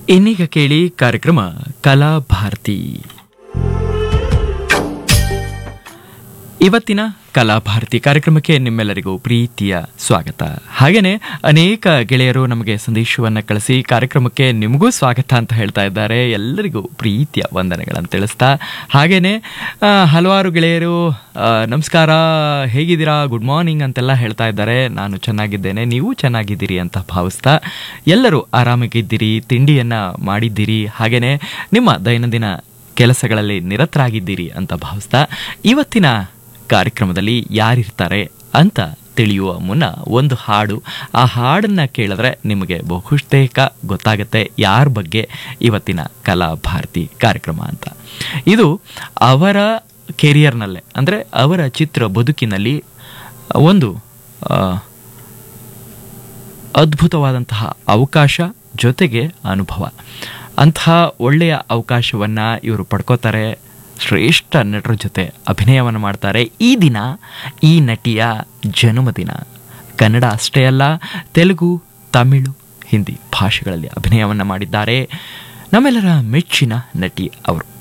ಇನ್ನೀಗ ಕೇಳಿ ಕಾರ್ಯಕ್ರಮ ಕಲಾ ಭಾರತಿ ಇವತ್ತಿನ ಕಲಾ ಭಾರತಿ ಕಾರ್ಯಕ್ರಮಕ್ಕೆ ನಿಮ್ಮೆಲ್ಲರಿಗೂ ಪ್ರೀತಿಯ ಸ್ವಾಗತ ಹಾಗೇನೆ ಅನೇಕ ಗೆಳೆಯರು ನಮಗೆ ಸಂದೇಶವನ್ನ ಕಳಿಸಿ ಕಾರ್ಯಕ್ರಮಕ್ಕೆ ನಿಮಗೂ ಸ್ವಾಗತ ಅಂತ ಹೇಳ್ತಾ ಇದ್ದಾರೆ ಎಲ್ಲರಿಗೂ ಪ್ರೀತಿಯ ವಂದನೆಗಳನ್ನು ತಿಳಿಸ್ತಾ ಹಾಗೇನೆ ಆ, ಹಲವಾರು ಗೆಳೆಯರು ಆ, ನಮಸ್ಕಾರ ಹೇಗಿದ್ದೀರಾ ಗುಡ್ ಮಾರ್ನಿಂಗ್ ಅಂತೆಲ್ಲ ಹೇಳ್ತಾ ಇದ್ದಾರೆ ನಾನು ಚೆನ್ನಾಗಿದ್ದೇನೆ ನೀವು ಚೆನ್ನಾಗಿದ್ದೀರಿ ಅಂತ ಭಾವಿಸ್ತಾ ಎಲ್ಲರೂ ಆರಾಮಾಗಿದ್ದೀರಿ ತಿಂಡಿಯನ್ನ ಮಾಡಿದ್ದೀರಿ ಹಾಗೇನೆ ನಿಮ್ಮ ದೈನಂದಿನ ಕೆಲಸಗಳಲ್ಲಿ ನಿರತರಾಗಿದ್ದೀರಿ ಅಂತ ಭಾವಿಸ್ತಾ ಇವತ್ತಿನ ಕಾರ್ಯಕ್ರಮದಲ್ಲಿ ಯಾರಿರ್ತಾರೆ ಅಂತ ತಿಳಿಯುವ ಮುನ್ನ ಒಂದು ಹಾಡು ಆ ಹಾಡನ್ನ ಕೇಳಿದ್ರೆ ನಿಮಗೆ ಬಹುತೇಕ ಗೊತ್ತಾಗುತ್ತೆ ಯಾರ ಬಗ್ಗೆ ಇವತ್ತಿನ ಕಲಾ ಭಾರತಿ ಕಾರ್ಯಕ್ರಮ ಅಂತ ಇದು ಅವರ ಕೆರಿಯರ್ನಲ್ಲೇ ಅಂದರೆ ಅವರ ಚಿತ್ರ ಬದುಕಿನಲ್ಲಿ ಒಂದು ಆ, ಅದ್ಭುತವಾದಂತಹ ಅವಕಾಶ ಜೊತೆಗೆ ಅನುಭವ ಅಂತಹ ಒಳ್ಳೆಯ ಅವಕಾಶವನ್ನು ಇವರು ಪಡ್ಕೋತಾರೆ ಶ್ರೇಷ್ಠ ನಟರ ಜೊತೆ ಅಭಿನಯವನ್ನು ಮಾಡ್ತಾರೆ ಈ ದಿನ ಈ ನಟಿಯ ಜನ್ಮದಿನ ಕನ್ನಡ ಅಷ್ಟೇ ಅಲ್ಲ ತೆಲುಗು ತಮಿಳು ಹಿಂದಿ ಭಾಷೆಗಳಲ್ಲಿ ಅಭಿನಯವನ್ನು ಮಾಡಿದ್ದಾರೆ ನಮ್ಮೆಲ್ಲರ ಮೆಚ್ಚಿನ ನಟಿ ಅವರು